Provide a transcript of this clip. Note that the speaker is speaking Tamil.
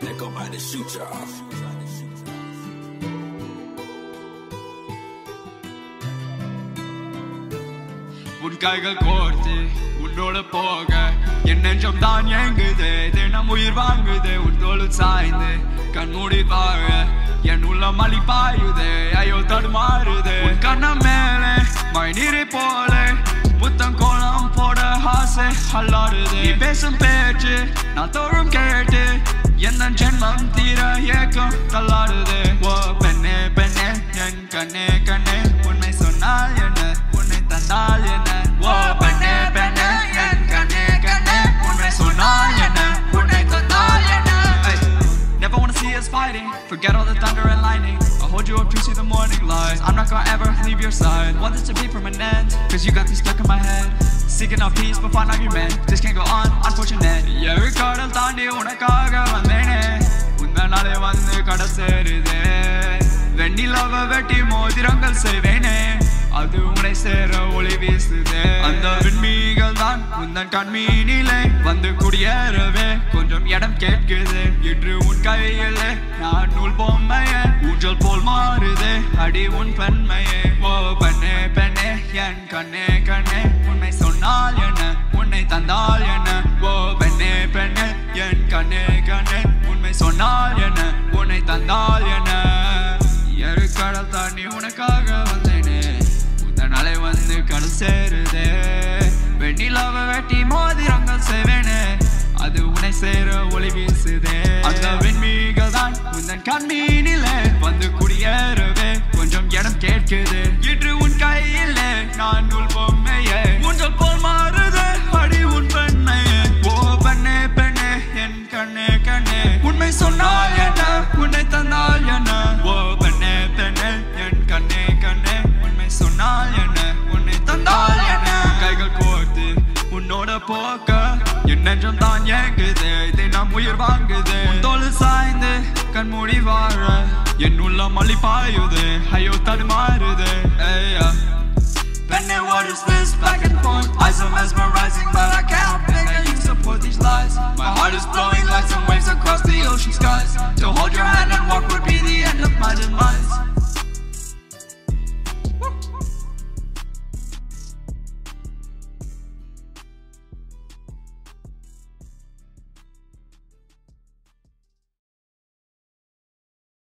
They're about to shoot y'all. உன் கைகள் கோர்த்து உன்னோட போக என் நெஞ்சம் தான் ஏங்குது தினம் உயிர் வாங்குது உன் தோಳು சாய்ந்து கண் மூடி வாழ என் உள்ள மலி பாயுது ஐயோ தடுமாறுது உன் கண்ண மேலே மழை நீரை போல புத்தம் கோலம் போட ஆசை அல்லாடுது நீ பேசும் பேச்சு நான் தோறும் கேட்டு எந்த ஜென்மம் தீர ஏக்கம் தள்ளாடுது ஓ பெண்ணே பெண்ணே என் கண்ணே கண்ணே உண்மை சொன்னால் என்ன உன்னை தந்தால் என்ன ஓ பெண்ணே பெண்ணே என் கண்ணே கண்ணே உண்மை சொன்னால் என்ன உன்னை தந்தால் என்ன Hey, Never wanna see us fighting. Forget all the thunder and lightning. I'll hold you up to see the morning light. I'm not gonna ever leave your side. Want this to be permanent. Cause you got me stuck in my head. Seeking out peace, but find argument. This can't go on, unfortunate. ஏழு கடல் தாண்டி உனக்காக வந்தேனே உந்தனாலே வந்து கடை சேருதே வெண்ணிலவ வெட்டி மோதிரங்கள் செய்வேனே அது உன்னை சேர ஒளி வீசுதே அந்த விண்மீகள் தான் உந்தன் கண்மீனிலே வந்து குடியேறவே கொஞ்சம் இடம் கேட்குது இன்று உன் கையில் நான் நூல் பொம்மையே ஊஞ்சல் போல் மாறுதே அடி உன் பெண்மையே ஓ பெண்ணே பெண்ணே என் கண்ணே கண்ணே உண்மை சொன்னால் என்ன உன்னை தந்தால் என்ன ஓ பெண்ணே பெண்ணே என் கண்ணே கண்ணே உண்மை சொன்னால் என்ன உன்னை தந்தால் என்ன எரு கடல் தாண்டி உனக்காக வந்தேனே உந்தனாலே வந்து கடல் சேருதே வெண்ணிலாவ வெட்டி மோதிரங்கள் செய்வேனே அது உன்னை சேர ஒளி வீசுதே அந்த வெண்மீகள் தான் உந்தன் கண்மீனிலே வந்து குடியேறவே கொஞ்சம் இடம் கேட்குது இன்று உன் கையிலே நான் நூல் பொம்மையே ஊஞ்சல் போல் மாறுதே அடி உன் பெண்மையே ஓ பெண்ணே பெண்ணே என் கண்ணே கண்ணே உண்மை சொன்னால் என்ன உன்னை தந்தால் என்ன ஓ பெண்ணே பெண்ணே என் கண்ணே கண்ணே உண்மை சொன்னால் என்ன உன்னை தந்தால் என்ன கைகள் கோர்த்து உன்னோட போக்க என் நெஞ்சம் தான் ஏங்குது தினம் உயிர் வாங்குது உன் தோல் சாய்ந்து கண் மூடி வாழ என் உள்ள மல்லி பாயுது ஐயோ தடுமாறுது ஏய்யா